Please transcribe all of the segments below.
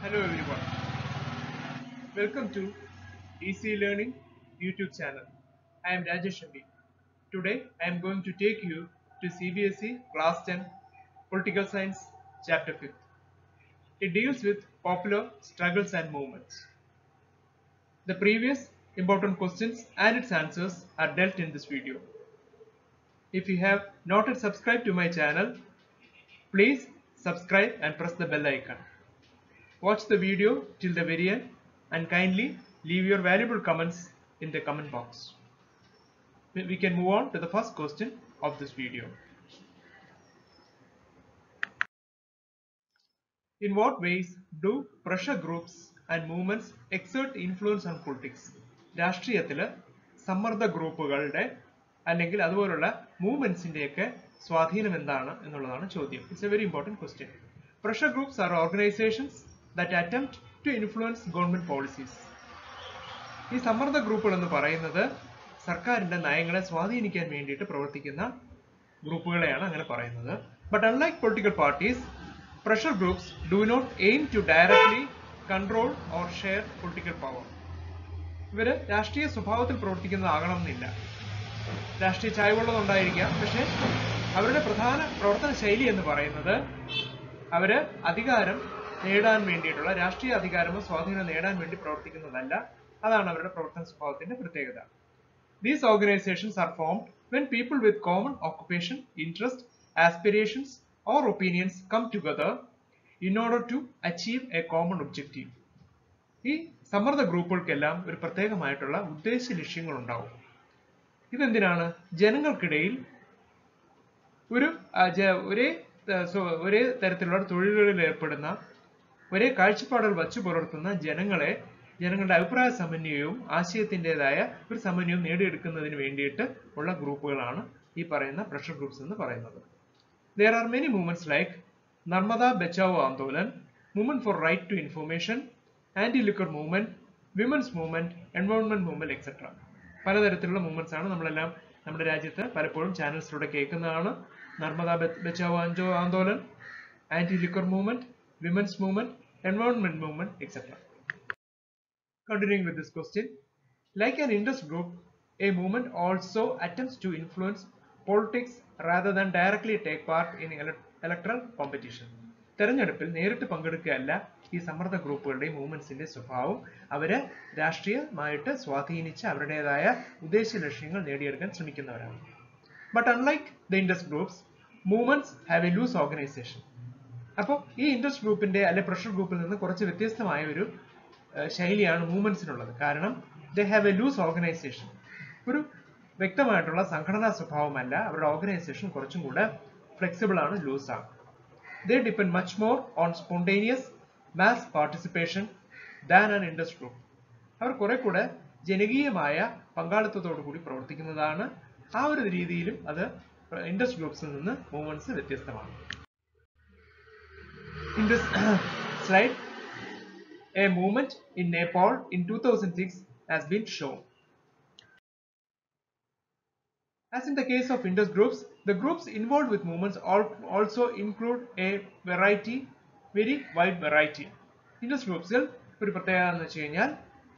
Hello everyone. Welcome to Easy Learning YouTube channel. I am Rajesh Ambi. Today I am going to take you to CBSE Class 10 Political Science Chapter 5. It deals with popular struggles and movements. The previous important questions and its answers are dealt in this video. If you have not yet subscribed to my channel, please subscribe and press the bell icon. Watch the video till the very end and kindly leave your valuable comments in the comment box. We we can move on to the first question of this video. In what ways do pressure groups and movements exert influence on politics? രാഷ്ട്രീയത്തിൽ സമ്മർദ്ദ ഗ്രൂപ്പുകളുടെ അല്ലെങ്കിൽ അതുപോലുള്ള മൂവ്മെന്റ്സിന്റെയൊക്കെ സ്വാധീനം എന്താണ് എന്നുള്ളതാണ് ചോദ്യം it's a very important question pressure groups are organisations that attempt to influence government policies ഈ സമ്മർദ്ദ ഗ്രൂപ്പുകൾ എന്ന് പറയുന്നത് സർക്കാരിന്റെ നയങ്ങളെ സ്വാധീനിക്കാൻ വേണ്ടിയിട്ട് പ്രവർത്തിക്കുന്ന ഗ്രൂപ്പുകളെയാണ് അങ്ങനെ പറയുന്നത് but unlike political parties pressure groups do not aim to directly control or share political power ഇവര് രാഷ്ട്രീയ സ്വഭാവത്തിൽ പ്രവർത്തിക്കുന്നതാകണം എന്നില്ല രാഷ്ട്രീയ ചായ്വുള്ളത് ഉണ്ടായിരിക്കാം പക്ഷെ അവരുടെ പ്രധാന പ്രവർത്തന ശൈലി എന്ന് പറയുന്നത് അവര് അധികാരം നേടാൻ വേണ്ടിയിട്ടുള്ള രാഷ്ട്രീയ അധികാരമോ സ്വാധീനം നേടാൻ വേണ്ടി പ്രവർത്തിക്കുന്നതല്ല അതാണ് അവരുടെ പ്രവർത്തന സ്വഭാവത്തിന്റെ പ്രത്യേകത These organizations are formed when people with common occupation, interest, aspirations, or opinions come together in order to achieve a common objective. ഈ സമ്മർദ്ദ ഗ്രൂപ്പുകൾക്കെല്ലാം ഒരു പ്രത്യേകമായിട്ടുള്ള ഉദ്ദേശ ലക്ഷ്യങ്ങൾ ഉണ്ടാവും ഇതെന്തിനാണ് ജനങ്ങൾക്കിടയിൽ ഒരു ആ, ജ- ഒരേ ആ, സ്വ- ഒരേ തരത്തിലുള്ള തൊഴിലുകളിൽ ഏർപ്പെടുന്ന ഒരേ കാഴ്ചപ്പാടുകൾ വച്ചു പുലർത്തുന്ന ജനങ്ങളെ ജനങ്ങളുടെ അഭിപ്രായ സമന്വയവും ആശയത്തിൻ്റെതായ ഒരു സമന്വയവും നേടിയെടുക്കുന്നതിന് വേണ്ടിയിട്ട് ഉള്ള ഗ്രൂപ്പുകളാണ് ഈ പറയുന്ന പ്രഷർ ഗ്രൂപ്പ്സ് എന്ന് പറയുന്നത് There are many movements like Narmada Bachao Andolan, Movement for Right to Information, Anti-Liquor Movement, Women's Movement, Environment Movement, etc. പലതരത്തിലുള്ള മൂവ്മെന്റ്സ് ആണ് നമ്മളെല്ലാം നമ്മുടെ രാജ്യത്ത് പലപ്പോഴും ചാനൽസിലൂടെ കേൾക്കുന്നതാണ് നർമ്മദ ബച്ചാവോ അഞ്ചോ Andolan anti liquor movement women's movement environment movement etcetera Continuing with this question, like an interest group, a movement also attempts to influence politics rather than directly take part in ele- electoral competition. തെരഞ്ഞെടുപ്പിൽ നേരിട്ട് പങ്കെടുക്കുകയല്ല ഈ സമ്മർദ്ദ ഗ്രൂപ്പുകളുടെയും മൂവ്മെന്റ്സിന്റെ സ്വഭാവം അവര് രാഷ്ട്രീയമായിട്ട് സ്വാധീനിച്ച് അവരുടേതായ ഉദ്ദേശ ലക്ഷ്യങ്ങൾ നേടിയെടുക്കാൻ ശ്രമിക്കുന്നവരാണ് but unlike the interest groups movements have a loose organisation അപ്പോൾ ഈ ഇൻഡസ്റ്റ് ഗ്രൂപ്പിന്റെ അല്ലെ പ്രഷർ ഗ്രൂപ്പിൽ നിന്ന് കുറച്ച് വ്യത്യസ്തമായ ഒരു ഏഹ്, ശൈലിയാണ് മൂവ്മെന്റ്സിനുള്ളത് കാരണം they have a loose organisation ഒരു വ്യക്തമായിട്ടുള്ള സംഘടനാ സ്വഭാവമല്ല അവരുടെ ഓർഗനൈസേഷൻ കുറച്ചും കൂടെ ഫ്ലെക്സിബിൾ ആണ് ലൂസ് ആണ് they depend much more on spontaneous mass participation than an interest group അവർ കുറെ കൂടെ ജനകീയമായ പങ്കാളിത്തത്തോടു കൂടി പ്രവർത്തിക്കുന്നതാണ് ആ ഒരു രീതിയിലും അത് ഇൻഡസ്റ്റ് ഗ്രൂപ്പ്സിൽ നിന്ന് മൂവ്മെന്റ്സ് വ്യത്യസ്തമാണ് In this slide, a movement in Nepal in 2006 has been shown. As in the case of Indus groups, the groups involved with movements al- also include a variety, very wide variety. Indus ഗ്രൂപ്പ്സിൽ ഒരു പ്രത്യേകത എന്ന് വെച്ച് കഴിഞ്ഞാൽ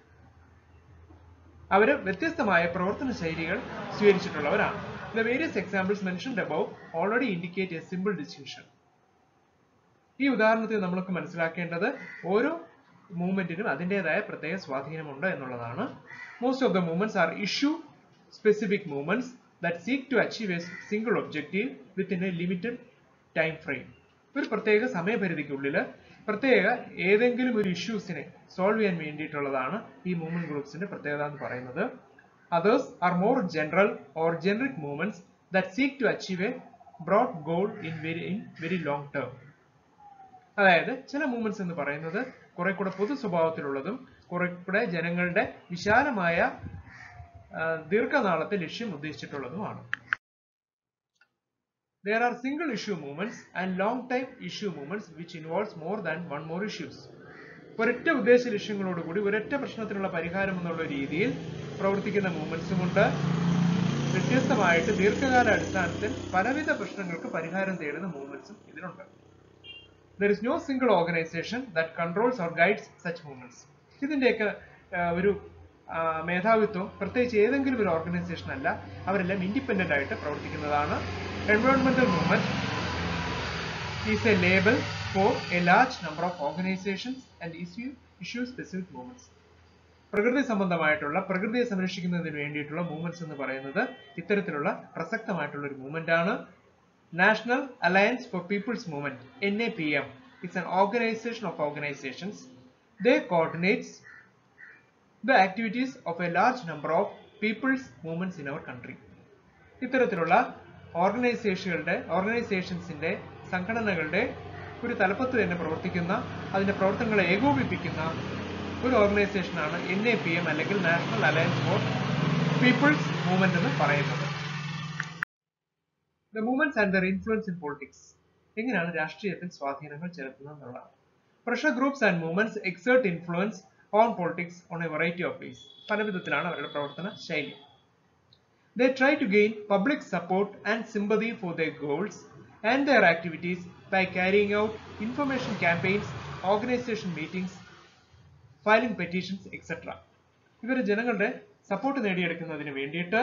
അവര് വ്യത്യസ്തമായ പ്രവർത്തന ശൈലികൾ സ്വീകരിച്ചിട്ടുള്ളവരാണ് The various examples mentioned above already indicate a simple distinction. ഈ ഉദാഹരണത്തിൽ നമ്മൾക്ക് മനസ്സിലാക്കേണ്ടത് ഓരോ മൂവ്മെന്റിനും അതിൻ്റെതായ പ്രത്യേക സ്വാധീനമുണ്ട് എന്നുള്ളതാണ് most of the movements are issue specific movements that seek to achieve a single objective within a limited time frame ഒരു പ്രത്യേക സമയപരിധിക്കുള്ളിൽ പ്രത്യേക ഏതെങ്കിലും ഒരു ഇഷ്യൂസിനെ സോൾവ് ചെയ്യാൻ വേണ്ടിയിട്ടുള്ളതാണ് ഈ മൂവ്മെന്റ് ഗ്രൂപ്പ്സിന്റെ പ്രത്യേകത എന്ന് പറയുന്നത് others are more general or generic movements that seek to achieve a broad goal in very in very long term അതായത് ചില മൂവ്മെന്റ്സ് എന്ന് പറയുന്നത് കുറെ കൂടെ പൊതു സ്വഭാവത്തിലുള്ളതും കുറെ കൂടെ ജനങ്ങളുടെ വിശാലമായ ആ, ദീർഘനാളത്തെ ലക്ഷ്യം ഉദ്ദേശിച്ചിട്ടുള്ളതുമാണ് There are single issue movements and long time issue movements which involves more than one more issues. ഒരൊറ്റ ഉദ്ദേശ ലക്ഷ്യങ്ങളോടുകൂടി ഒരൊറ്റ പ്രശ്നത്തിനുള്ള പരിഹാരം എന്നുള്ള രീതിയിൽ പ്രവർത്തിക്കുന്ന മൂവ്മെന്റ്സും ഉണ്ട് വ്യത്യസ്തമായിട്ട് ദീർഘകാല അടിസ്ഥാനത്തിൽ പലവിധ പ്രശ്നങ്ങൾക്ക് പരിഹാരം തേടുന്ന മൂവ്മെന്റ്സും ഇതിലുണ്ട് there is no single organisation that controls or guides such movements ഇതിന്റെയൊക്കെ ആ, ഒരു ആ, മേധാവിത്വം പ്രത്യേകിച്ച് ഏതെങ്കിലും ഒരു ഓർഗനൈസേഷൻ അല്ല അവരെല്ലാം ഇൻഡിപെൻഡന്റ് ആയിട്ട് പ്രവർത്തിക്കുന്നതാണ് എൻവയോൺമെന്റൽ movement is a label for a large number of organizations and issue issue specific movements. പ്രകൃതി സംബന്ധമായിട്ടുള്ള പ്രകൃതിയെ സംരക്ഷിക്കുന്നതിന് വേണ്ടിയിട്ടുള്ള മൂവ്മെന്റ്സ് എന്ന് പറയുന്നത് ഇത്തരത്തിലുള്ള പ്രസക്തമായിട്ടുള്ള ഒരു മൂവ്മെന്റ് ആണ് national alliance for people's movement N A P M it's an organisation of organisations they coordinates the activities of a large number of people's movements in our country ഇത്തരത്തിലുള്ള ഓർഗനൈസേഷനുകളുടെ ഓർഗനൈസേഷൻസിന്റെ സംഘടനകളുടെ ഒരു തലപ്പത്ത് തന്നെ പ്രവർത്തിക്കുന്ന അതിന്റെ പ്രവർത്തനങ്ങളെ ഏകോപിപ്പിക്കുന്ന ഒരു ഓർഗനൈസേഷനാണ് എൻ എ പി എം അല്ലെങ്കിൽ national alliance for people's movement എന്ന് പറയുന്നത് the movements and their influence in politics എങ്ങനെയാണ് രാഷ്ട്രീയത്തിൽ സ്വാധീനങ്ങൾ ചെലുത്തുന്നത് എന്നുള്ളതാണ് pressure groups and movements exert influence on politics on a variety of ways പല വിധത്തിലാണ് അവരുടെ പ്രവർത്തന ശൈലി They try to gain public support and sympathy for their goals and their activities by carrying out information campaigns, organization meetings, filing petitions, etc. ഇവർ ജനങ്ങളുടെ support നേടിയെടുക്കുന്നതിന് വേണ്ടിയിട്ട്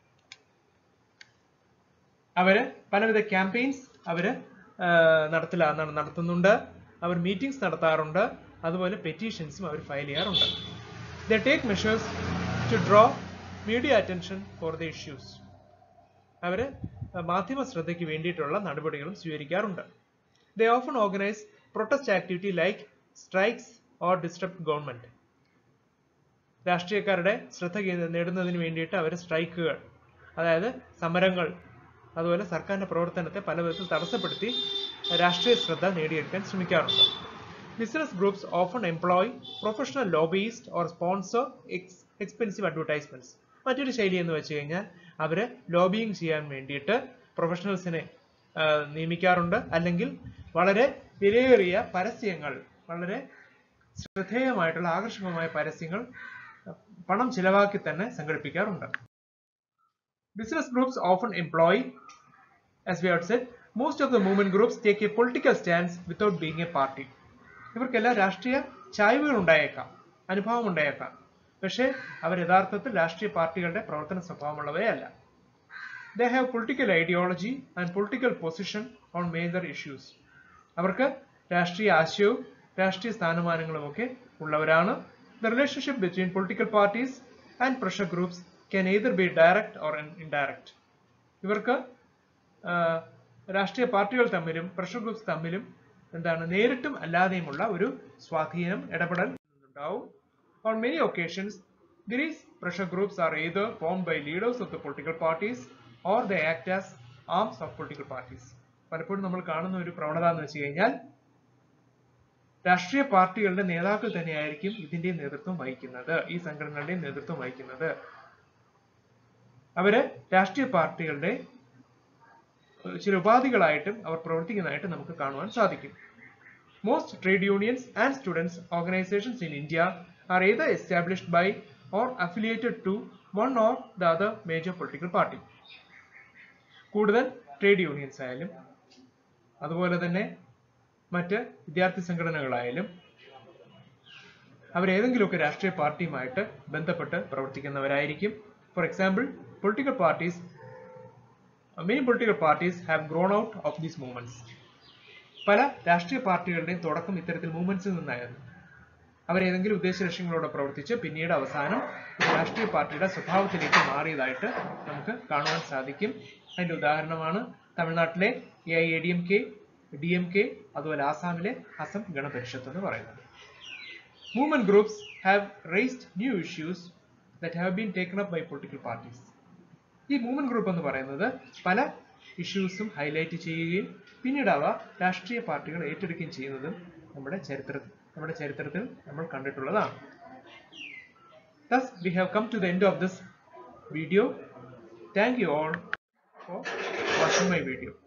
അവര് പലവിധ ക്യാമ്പയിൻസ് അവര് ആ, നടത്തില നട- നടത്തുന്നുണ്ട് അവർ മീറ്റിംഗ്സ് നടത്താറുണ്ട് അതുപോലെ പെറ്റീഷൻസും അവർ ഫയൽ ചെയ്യാറുണ്ട് the take measures to draw media attention for the issues അവര് മാധ്യമ ശ്രദ്ധയ്ക്ക് വേണ്ടിയിട്ടുള്ള നടപടികളും സ്വീകരിക്കാറുണ്ട് they often organise protest activity like strikes or disturb government രാഷ്ട്രീയക്കാരുടെ ശ്രദ്ധ കേ- നേടുന്നതിന് വേണ്ടിയിട്ട് അവർ സ്ട്രൈക്കുകൾ അതായത് സമരങ്ങൾ അതുപോലെ സർക്കാരിന്റെ പ്രവർത്തനത്തെ പല വിധത്തിൽ തടസ്സപ്പെടുത്തി രാഷ്ട്രീയ ശ്രദ്ധ നേടിയെടുക്കാൻ ശ്രമിക്കാറുണ്ട് business groups often employ professional lobbyist or sponsor expensive advertisements മറ്റൊരു ശൈലി എന്ന് വെച്ച് കഴിഞ്ഞാൽ അവര് ലോബിയിങ് ചെയ്യാൻ വേണ്ടിയിട്ട് പ്രൊഫഷണൽസിനെ നിയമിക്കാറുണ്ട് അല്ലെങ്കിൽ വളരെ വിലയേറിയ പരസ്യങ്ങൾ വളരെ ശ്രദ്ധേയമായിട്ടുള്ള ആകർഷകമായ പരസ്യങ്ങൾ അഹ് പണം ചിലവാക്കി തന്നെ സംഘടിപ്പിക്കാറുണ്ട് Business groups often employ, as we have said, most of the movement groups take a political stance without being a party. ഇവർക്കെല്ലാം രാഷ്ട്രീയ ചായ്വുകൾ ഉണ്ടായേക്കാം അനുഭവം ഉണ്ടായേക്കാം പക്ഷേ അവർ യഥാർത്ഥത്തിൽ രാഷ്ട്രീയ പാർട്ടികളുടെ പ്രവർത്തന സ്വഭാവമുള്ളവയല്ല they have political ideology and political position on major issues അവർക്ക് രാഷ്ട്രീയ ആശയവും രാഷ്ട്രീയ സ്ഥാനമാനങ്ങളും ഒക്കെ ഉള്ളവരാണ് the relationship between political parties and pressure groups can either be direct or indirect ഇവർക്ക് ആ, രാഷ്ട്രീയ പാർട്ടികൾ തമ്മിലും പ്രഷർ ഗ്രൂപ്പ്സ് തമ്മിലും എന്താണ് നേരിട്ടും അല്ലാതെയുമുള്ള ഒരു സ്വാധീനം ഇടപെടൽ ഉണ്ടാവും on many occasions these pressure groups are either formed by leaders of the political parties or they act as arms of political parties പലപ്പോഴും നമ്മൾ കാണുന്ന ഒരു പ്രവണത എന്ന് വെച്ച് കഴിഞ്ഞാൽ രാഷ്ട്രീയ പാർട്ടികളുടെ നേതാക്കൾ തന്നെയായിരിക്കും ഇതിന്റെ നേതൃത്വം വഹിക്കുന്നത് ഈ സംഘടനകളുടെ നേതൃത്വം വഹിക്കുന്നത് അവര് രാഷ്ട്രീയ പാർട്ടികളുടെ ഏഹ്, ചില ഉപാധികളായിട്ടും അവർ പ്രവർത്തിക്കുന്നതായിട്ട് നമുക്ക് കാണുവാൻ സാധിക്കും most trade unions and students organisations in India are either established by or affiliated to one or the other major political party കൂടുതൽ ട്രേഡ് യൂണിയൻസ് ആയാലും അതുപോലെ തന്നെ മറ്റ് വിദ്യാർത്ഥി സംഘടനകളായാലും അവരേതെങ്കിലുമൊക്കെ രാഷ്ട്രീയ പാർട്ടിയുമായിട്ട് ബന്ധപ്പെട്ട് പ്രവർത്തിക്കുന്നവരായിരിക്കും for example political parties main political parties have grown out of these movements പല രാഷ്ട്രീയ പാർട്ടികളുടെയും തുടക്കം ഇത്തരത്തിൽ മൂവ്മെന്റ്സിൽ നിന്നായിരുന്നു അവരേതെങ്കിലും ഉദ്ദേശ ലക്ഷ്യങ്ങളോടെ പ്രവർത്തിച്ച് പിന്നീട് അവസാനം ഒരു രാഷ്ട്രീയ പാർട്ടിയുടെ സ്വഭാവത്തിലേക്ക് മാറിയതായിട്ട് നമുക്ക് കാണുവാൻ സാധിക്കും അതിന്റെ ഉദാഹരണമാണ് തമിഴ്നാട്ടിലെ A I A D M K D M K അതുപോലെ ആസാമിലെ അസം ഗണപരിഷത്ത് എന്ന് പറയുന്നത് movement groups have raised new issues that have been taken up by political parties ഈ മൂവ്മെന്റ് ഗ്രൂപ്പ് എന്ന് പറയുന്നത് പല ഇഷ്യൂസും ഹൈലൈറ്റ് ചെയ്യുകയും പിന്നീട് അവ രാഷ്ട്രീയ പാർട്ടികൾ ഏറ്റെടുക്കുകയും ചെയ്യുന്നതും നമ്മുടെ ചരിത്രത്തിൽ നമ്മുടെ ചരിത്രത്തിൽ നമ്മൾ കണ്ടിട്ടുള്ളതാണ് Thus, we have come to the end of this video. Thank you all for watching my video.